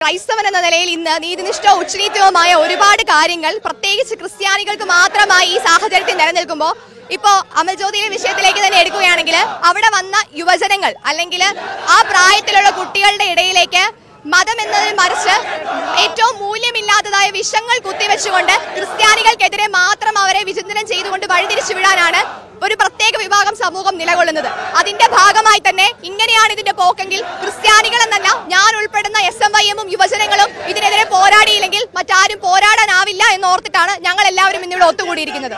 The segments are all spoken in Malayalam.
ക്രൈസ്തവൻ എന്ന നിലയിൽ ഇന്ന് നീതിനിഷ്ഠവും ഉച്ചനീതിയുമായ ഒരുപാട് കാര്യങ്ങൾ പ്രത്യേകിച്ച് ക്രിസ്ത്യാനികൾക്ക് മാത്രമായി ഈ സാഹചര്യത്തിൽ നിലനിൽക്കുമ്പോൾ ഇപ്പോ അമൽജ്യോതിയിലെ വിഷയത്തിലേക്ക് തന്നെ എടുക്കുകയാണെങ്കിൽ അവിടെ വന്ന യുവജനങ്ങൾ അല്ലെങ്കിൽ ആ പ്രായത്തിലുള്ള കുട്ടികളുടെ ഇടയിലേക്ക് മതം എന്നതിൽ മറിച്ച് ഏറ്റവും മൂല്യമില്ലാത്തതായ വിഷങ്ങൾ കുത്തിവെച്ചുകൊണ്ട് ക്രിസ്ത്യാനികൾക്കെതിരെ മാത്രം അവരെ വിചിന്തനം ചെയ്തുകൊണ്ട് വഴിതിരിച്ചു വിടാനാണ് ഒരു പ്രത്യേക വിഭാഗം സമൂഹം നിലകൊള്ളുന്നത് അതിന്റെ ഭാഗമായി തന്നെ ഇങ്ങനെയാണ് ഇതിന്റെ പോക്കെങ്കിൽ ക്രിസ്ത്യാനികൾ എന്നല്ല ഞാൻ ഉൾപ്പെടുന്ന എസ് എം വൈ എമ്മും യുവജനങ്ങളും ഇതിനെതിരെ പോരാടിയില്ലെങ്കിൽ മറ്റാരും പോരാടാനാവില്ല എന്നോർത്തിട്ടാണ് ഞങ്ങൾ എല്ലാവരും ഇന്നിവിടെ ഒത്തുകൂടിയിരിക്കുന്നത്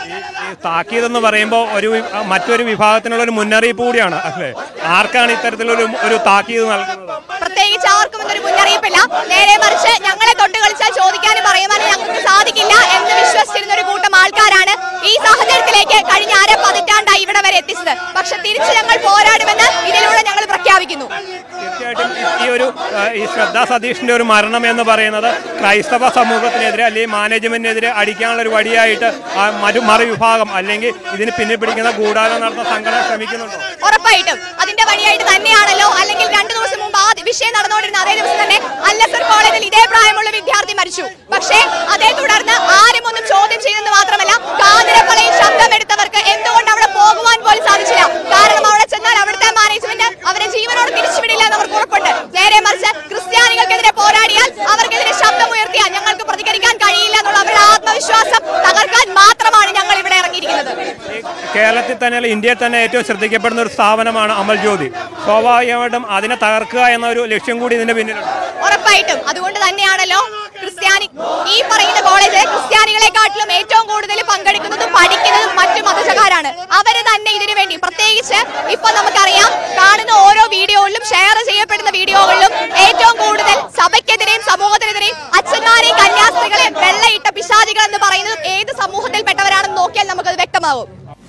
ഈ താക്കീതെന്ന് പറയുമ്പോൾ ഒരു വി- മറ്റൊരു വിഭാഗത്തിനുള്ള ഒരു മുന്നറിയിപ്പ് കൂടിയാണ് അല്ലേ ആർക്കാണ് ഇത്തരത്തിലൊരു ഒരു താക്കീത് നൽകുന്നത് പ്രത്യേകിച്ച് ആർക്കും ഇന്നൊരു മുന്നറിയിപ്പില്ല നേരെ മറിച്ച് ഞങ്ങളെ തൊട്ട് കളിച്ചാൽ ചോദിക്കാനും പറയുവാനും ഞങ്ങൾക്ക് സാധിക്കില്ല എന്ന് വിശ്വസിച്ചിരുന്ന ഒരു കൂട്ടം ആൾക്കാരാണ് ഈ സാഹചര്യത്തിലേക്ക് കഴിഞ്ഞ അര പതിറ്റാണ്ടായി ഇവിടെ വരെ എത്തിച്ചത് പക്ഷെ തിരിച്ച് ഞങ്ങൾ പോരാടുമെന്ന് ഇതിലൂടെ ഞങ്ങൾ പ്രഖ്യാപിക്കുന്നു തീർച്ചയായിട്ടും ഈ ഒരു ആ, ഈ ശ്രദ്ധാ സതീഷിന്റെ ഒരു മരണം എന്ന് പറയുന്നത് ക്രൈസ്തവ സമൂഹത്തിനെതിരെ അല്ലെങ്കിൽ മാനേജ്മെന്റിനെതിരെ അടിക്കാനുള്ള ഒരു വടിയായിട്ട് ആ മരു മറുവിഭാഗം അല്ലെങ്കിൽ ഇതിന് പിന്നിൽ പിടിക്കുന്ന ഗൂഢാലോചന നടത്തുന്ന സംഘടന ശ്രമിക്കുന്നുണ്ടോ ഉറപ്പായിട്ടും അതിന്റെ വഴിയായിട്ട് തന്നെയാണല്ലോ അല്ലെങ്കിൽ രണ്ടു ദിവസം മുമ്പ് ആ വിഷയം നടന്നുകൊണ്ടിരുന്ന അതേ ദിവസം തന്നെ അല്ലസർ കോളേജിൽ ഇതേ പ്രായമുള്ള വിദ്യാർത്ഥി മരിച്ചു പക്ഷേ അതേ തുടർന്ന് ആരും ഒന്നും ചോദ്യം ചെയ്തെന്ന് മാത്രമല്ല കാതിരപ്പളയിൽ ശബ്ദമെടുത്തവർക്ക് എന്തുകൊണ്ട് അവിടെ പോകുവാൻ പോലും സാധിച്ചില്ല കാരണം അവിടെ ചെന്നാൽ അവിടുത്തെ മാനേജ്മെന്റ് അവരെ ജീവനോട് തിരിച്ചുവിടില്ല എന്ന് അവർക്ക് ഉറപ്പുണ്ട് നേരെ മറിച്ച് ക്രിസ്ത്യാനികൾക്കെതിരെ പോരാടിയാൽ അവർക്കെതിരെ ശബ്ദമുയർത്തിയാൽ ഞങ്ങൾക്ക് പ്രതികരിക്കാൻ കഴിയില്ല എന്നുള്ള അവരുടെ ആത്മവിശ്വാസം തകർക്കാൻ മാത്രമാണ് ഞങ്ങൾ ഇവിടെ ഇറങ്ങിയിരിക്കുന്നത് ഈ കേരളത്തിൽ തന്നെ അല്ല ഇന്ത്യയിൽ തന്നെ ഏറ്റവും ശ്രദ്ധിക്കപ്പെടുന്ന ഒരു സ്ഥാപനമാണ് അമൽ ജ്യോതി സ്വാഭാവികമായിട്ടും അതിനെ തകർക്കുക എന്ന ഒരു ലക്ഷ്യം കൂടി ഇതിന്റെ പിന്നിലുണ്ട് ഉറപ്പായിട്ടും അതുകൊണ്ട് തന്നെയാണല്ലോ ക്രിസ്ത്യാനി ഈ പറയുന്ന കോളേജിലെ ക്രിസ്ത്യാനികളെക്കാട്ടിലും ഏറ്റവും കൂടുതൽ പങ്കെടുക്കുന്നതും പഠിക്കുന്നതും മറ്റു മതജകാരാണ് അവര് തന്നെ ഇതിനു വേണ്ടി പ്രത്യേകിച്ച് ഇപ്പൊ നമുക്കറിയാം കാണുന്ന ഓരോ വീഡിയോകളിലും ഷെയർ ചെയ്യപ്പെടുന്ന വീഡിയോകളിലും ഏറ്റവും കൂടുതൽ സഭയ്ക്കെതിരെയും സമൂഹത്തിനെതിരെയും അച്ഛന്മാരെയും കന്യാസ്ത്രീകളെയും വെള്ളയിട്ട പിശാചികൾ എന്ന് പറയുന്നത് ഏത് സമൂഹത്തിൽപ്പെട്ടവരാണെന്ന് നോക്കിയാൽ നമുക്കത് വ്യക്തമാവും